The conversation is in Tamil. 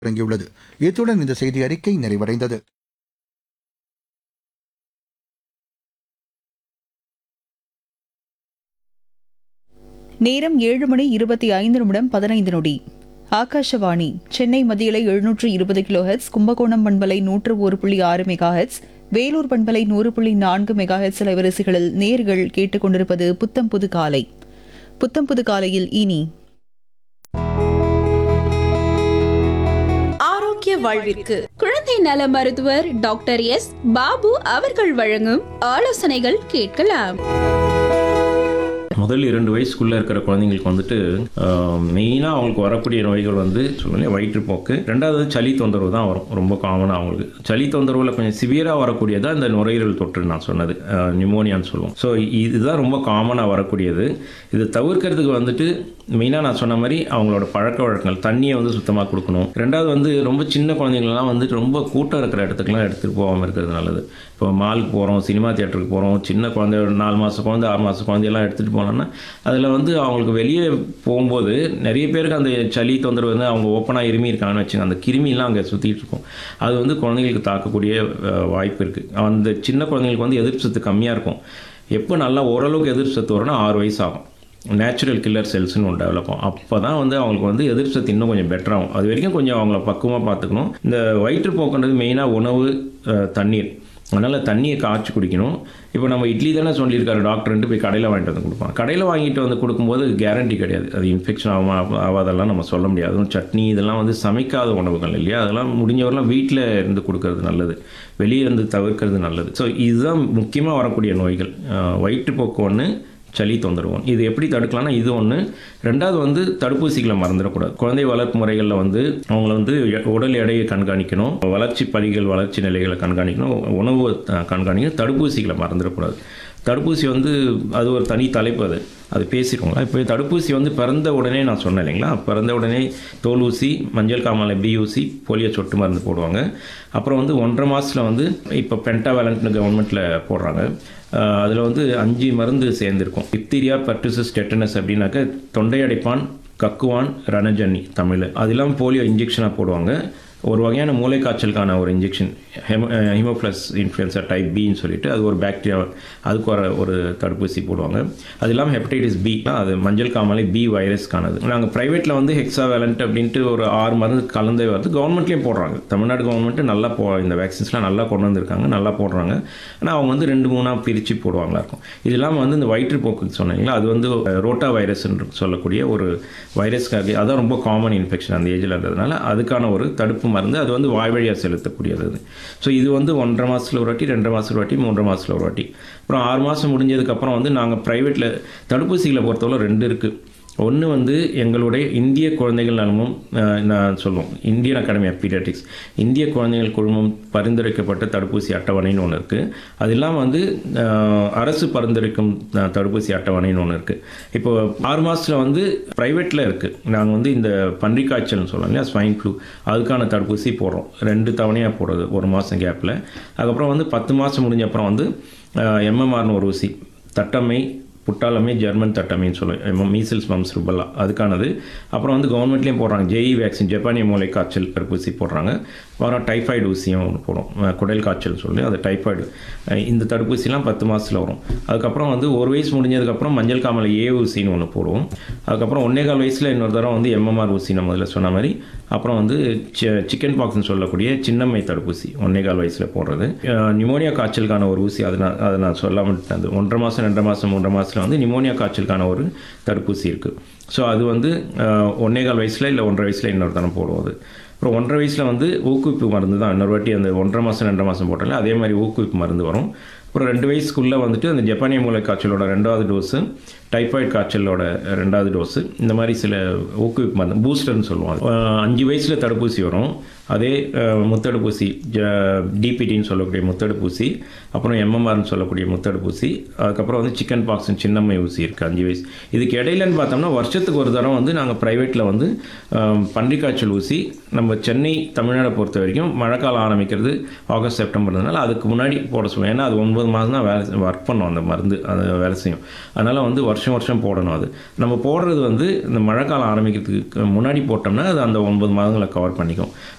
தொடங்கியுள்ளது இத்துடன் இந்த செய்தி அறிக்கை நிறைவடைந்தது நேரம் ஏழு மணி இருபத்தி ஐந்து நிமிடம் பதினைந்து நொடி ஆகாஷவாணி சென்னை மத்தியிலை எழுநூற்று இருபது கிலோ ஹெட்ஸ் கும்பகோணம் பண்பலை நூற்று ஒரு புள்ளி ஆறு மெகா ஹெட்ஸ் வேலூர் பண்பலை நூறு புள்ளி நான்கு மெகா ஹெட்ஸ் அலைவரிசைகளில் நேர்கள் கேட்டுக்கொண்டிருப்பது புத்தம் புது காலை புத்தம் புது காலையில் இனி ஆரோக்கிய வாழ்விற்கு குழந்தை நல மருத்துவர் டாக்டர் எஸ் பாபு அவர்கள் வழங்கும் ஆலோசனைகள் கேட்கலாம் முதல் இரண்டு வயசுக்குள்ளே இருக்கிற குழந்தைங்களுக்கு வந்துட்டு மெயினாக அவங்களுக்கு வரக்கூடிய நோய்கள் வந்து சொல்லுங்கள் வயிற்றுப்போக்கு ரெண்டாவது சளி தொந்தரவு தான் வரும் ரொம்ப காமனாக அவங்களுக்கு சளி தொந்தரவில் கொஞ்சம் சிவியராக வரக்கூடியது இந்த நுரையீரல் தொற்று நான் சொன்னது நிமோனியான்னு சொல்லுவோம் ஸோ இதுதான் ரொம்ப காமனாக வரக்கூடியது இது தவிர்க்கிறதுக்கு வந்துட்டு மெயினாக நான் சொன்ன மாதிரி அவங்களோட பழக்க வழக்கங்கள் தண்ணியை வந்து சுத்தமாக கொடுக்கணும் ரெண்டாவது வந்து ரொம்ப சின்ன குழந்தைங்களெலாம் வந்துட்டு ரொம்ப கூட்டம் இருக்கிற இடத்துக்குலாம் எடுத்துகிட்டு போகாமல் இருக்கிறது நல்லது இப்போ மாலுக்கு போகிறோம் சினிமா தியேட்டருக்கு போகிறோம் சின்ன குழந்தை ஒரு நாலு மாதம் குழந்தை ஆறு மாதம் குழந்தையெல்லாம் எடுத்துகிட்டு போனோம்னா அதில் வந்து அவங்களுக்கு வெளியே போகும்போது நிறைய பேருக்கு அந்த சளி தொந்தரவு வந்து அவங்க ஓப்பனாக இருமி இருக்காங்கன்னு வச்சுங்க அந்த கிருமிலாம் அங்கே சுற்றிட்டு இருக்கும் அது வந்து குழந்தைங்களுக்கு தாக்கக்கூடிய அஹ், வாய்ப்பு இருக்குது அந்த சின்ன குழந்தைங்களுக்கு வந்து எதிர்ப்பு சத்து கம்மியாக இருக்கும் எப்போ நல்லா ஓரளவுக்கு எதிர்ப்பு சத்து வரும்னா ஆறு வயசு ஆகும் நேச்சுரல் கில்லர் செல்ஸ்னு ஒன்று டெவலப் ஆகும் அப்போ தான் வந்து அவங்களுக்கு வந்து எதிர்ப்பு சக்தி இன்னும் கொஞ்சம் பெட்டர் ஆகும் அது வரைக்கும் கொஞ்சம் அவங்கள பக்குவமாக பார்த்துக்கணும் இந்த வயிற்றுப்போக்குன்றது மெயினாக உணவு அஹ், தண்ணீர் அதனால் தண்ணியை காய்ச்சி குடிக்கணும் இப்போ நம்ம இட்லி தானே சொல்லியிருக்காரு டாக்டர்ன்ட்டு போய் கடையில் வாங்கிட்டு வந்து கொடுப்பாங்க கடையில் வாங்கிட்டு வந்து கொடுக்கும்போது கேரண்டி கிடையாது அது இன்ஃபெக்ஷன் ஆகுமா ஆகாதெல்லாம் நம்ம சொல்ல முடியாது அதுவும் சட்னி இதெல்லாம் வந்து சமைக்காத உணவுகள் இல்லையா அதெல்லாம் முடிஞ்சவரெல்லாம் வீட்டில் இருந்து கொடுக்கறது நல்லது வெளியே இருந்து தவிர்க்கிறது நல்லது ஸோ இதுதான் முக்கியமாக வரக்கூடிய நோய்கள் அஹ், வயிற்றுப்போக்கு ஒன்று சளி தொந்தரவு ஒன்று. இது எப்படி தடுக்கலாம்னா இது ஒன்று ரெண்டாவது வந்து தடுப்பூசிகளை மறந்துடக்கூடாது குழந்தை வளர்ப்பு முறைகளில் வந்து அவங்கள வந்து எ- உடல் எடையை கண்காணிக்கணும் வளர்ச்சி படிகள் வளர்ச்சி நிலைகளை கண்காணிக்கணும் உணவு அஹ், கண்காணிக்கணும் தடுப்பூசிகளை மறந்துடக்கூடாது தடுப்பூசி வந்து அது ஒரு தனி தலைப்பு அது அது பேசிடுவோங்களா இப்போ தடுப்பூசி வந்து பிறந்த உடனே நான் சொன்னேன் இல்லைங்களா பிறந்த உடனே தோல் ஊசி மஞ்சள் காமாலை பி ஊசி போலியோ சொட்டு மருந்து போடுவாங்க அப்புறம் வந்து ஒன்றரை மாதத்தில் வந்து இப்போ பென்டாவேலண்ட்னு கவர்மெண்ட்டில் போடுறாங்க அதில் வந்து அஞ்சு மருந்து சேர்ந்துருக்கும் டிப்தீரியா பர்டிசஸ் டெட்டனஸ் அப்படின்னாக்க தொண்டை அடைப்பான் கக்குவான் ரணஜன்னி தமிழ் அது இல்லாமல் போலியோ இன்ஜெக்ஷனாக போடுவாங்க ஒரு வகையான மூளைக்காய்ச்சலுக்கான ஒரு injection haemo Haemophilus influenza type பின்னு சொல்லிட்டு அது ஒரு பாக்டீரியா அதுக்கு ஒரு ஒரு தடுப்பூசி போடுவாங்க அது இல்லாமல் ஹெப்படைட்டிஸ் பி அது மஞ்சள் காமாலை பி வைரஸ்க்கானது நாங்கள் ப்ரைவேட்டில் வந்து ஹெக்ஸா வேலண்ட் அப்படின்ட்டு ஒரு ஆறு மருந்து கலந்தே வருது கவர்மெண்ட்லேயும் போடுறாங்க தமிழ்நாடு கவர்மெண்ட்டு நல்லா போ இந்த வேக்சின்ஸ்லாம் நல்லா கொண்டு வந்திருக்காங்க நல்லா போடுறாங்க ஆனால் அவங்க வந்து ரெண்டு மூணாக பிரித்து போடுவாங்களா இருக்கும் இது இல்லாமல் வந்து இந்த வயிற்றுப்போக்கு சொன்னீங்களா அது வந்து ரோட்டா வைரஸ் சொல்லக்கூடிய ஒரு வைரஸ்க்காக அதான் ரொம்ப காமன் இன்ஃபெக்ஷன் அந்த ஏஜில் இருந்ததுனால அதுக்கான ஒரு தடுப்பு மருந்து அது வந்து வாய் வழியாக செலுத்தக்கூடியது அது ஸோ இது வந்து ஒன்றரை மாதத்தில் ஒரு வாட்டி ரெண்டரை மாதத்தில் ஒரு வாட்டி மூன்றரை மாதத்தில் ஒரு வாட்டி அப்புறம் ஆறு மாதம் முடிஞ்சதுக்கப்புறம் வந்து நாங்கள் ப்ரைவேட்டில் தடுப்பூசிகளை பொறுத்தவரை ரெண்டு இருக்குது ஒன்று வந்து எங்களுடைய இந்திய குழந்தைகள் நலமும் அஹ், நான் சொல்லுவோம் இந்தியன் அகாடமி ஆஃப் பீடியாட்ரிக்ஸ் இந்திய குழந்தைகள் குழுமம் பரிந்துரைக்கப்பட்ட தடுப்பூசி அட்டவணைன்னு ஒன்று இருக்குது அது இல்லாமல் வந்து அஹ், அரசு பரிந்துரைக்கும் அஹ், தடுப்பூசி அட்டவணைன்னு ஒன்று இருக்குது இப்போ ஆறு மாதத்தில் வந்து ப்ரைவேட்டில் இருக்குது நாங்கள் வந்து இந்த பன்றி காய்ச்சல்னு சொல்லுவோம் இல்லையா ஸ்வைன் ஃப்ளூ அதுக்கான தடுப்பூசி போடுறோம் ரெண்டு தவணையாக போடுறது ஒரு மாதம் கேப்பில் அதுக்கப்புறம் வந்து பத்து மாதம் முடிஞ்ச அப்புறம் வந்து எம்எம்ஆர்னு ஒரு ஊசி தட்டம்மை புட்டாலமே ஜெர்மன் தட்டமைன்னு சொல்லுவோம் மீசில்ஸ் மம்ஸ் ருபல்லா அதுக்கானது அப்புறம் வந்து கவர்மெண்ட்லேயும் போடுறாங்க ஜேஇ வேக்சின் ஜப்பானிய மூளை காய்ச்சல் தடுப்பூசி போடுறாங்க அப்புறம் டைஃபாய்டு ஊசியும் ஒன்று போடும் அஹ் குடல் காய்ச்சல் சொல்லி அது டைஃபாய்டு அஹ் இந்த தடுப்பூசிலாம் பத்து மாதத்தில் வரும் அதுக்கப்புறம் வந்து ஒரு வயசு முடிஞ்சதுக்கப்புறம் மஞ்சள் காமலை ஏ ஊசின்னு ஒன்று போடுவோம் அதுக்கப்புறம் ஒன்னே கால் வயசில் இன்னொரு தடவை வந்து எம்எம்ஆர் ஊசி நம்ம முதல்ல சொன்ன மாதிரி அப்புறம் வந்து சிக்கன் பாக்ஸ்னு சொல்லக்கூடிய சின்னம்மை தடுப்பூசி ஒன்னே கால் வயசில் போடுறது அஹ் நிமோனியா காய்ச்சலுக்கான ஒரு ஊசி அது நான் அதை நான் சொல்லாமல் விட்டேன். அது ஒன்றரை மாதம் ரெண்டரை மாதம் மூன்றரை மாதத்தில் வந்து நிமோனியா காய்ச்சலுக்கான ஒரு தடுப்பூசி இருக்குது ஸோ அது வந்து அஹ், ஒன்னே கால் வயசில் இல்லை ஒன்றரை வயசில் இன்னொரு தரம் போடுவோம் அது அப்புறம் ஒன்றரை வயசில் வந்து ஊக்குவிப்பு மருந்து தான் இன்னொரு வாட்டி அந்த ஒன்றரை மாதம் ரெண்டரை மாதம் போட்டாலே அதே மாதிரி ஊக்குவிப்பு மருந்து வரும் அப்புறம் ரெண்டு வயசுக்குள்ளே வந்துட்டு அந்த ஜப்பானிய மூளை காய்ச்சலோட ரெண்டாவது டோஸு டைஃபாய்டு காய்ச்சலோட ரெண்டாவது டோஸு இந்த மாதிரி சில ஊக்குவிப்பு மருந்து பூஸ்டர்னு சொல்லுவோம் அது. அஹ் அஞ்சு வயசில் தடுப்பூசி வரும் அதே அஹ், முத்தடுப்பூசி டிபிடின்னு சொல்லக்கூடிய முத்தடுப்பூசி அப்புறம் எம்எம்ஆர்னு சொல்லக்கூடிய முத்தடுப்பூசி அதுக்கப்புறம் வந்து சிக்கன் பாக்ஸ் சின்னம்மை ஊசி இருக்குது அஞ்சு வயசு இதுக்கு இடையிலன்னு பார்த்தோம்னா வருஷத்துக்கு ஒரு தடவை வந்து நாங்கள் ப்ரைவேட்டில் வந்து அஹ், பன்றிக்காய்ச்சல் ஊசி நம்ம சென்னை தமிழ்நாடை பொறுத்த வரைக்கும் மழைக்காலம் ஆரம்பிக்கிறது ஆகஸ்ட் செப்டம்பர்னால அதுக்கு முன்னாடி போட சொல்லுவோம் ஏன்னா அது ஒன்பது மாதம் தான் வேலை ஒர்க் பண்ணும் அந்த மருந்து அது வேலை செய்யும் அதனால் வந்து வருஷம் வருஷம் போடணும் அது நம்ம போடுறது வந்து இந்த மழைக்காலம் ஆரம்பிக்கிறதுக்கு முன்னாடி போட்டோம்னா அது அந்த ஒன்பது மாதங்களை கவர் பண்ணிக்கும்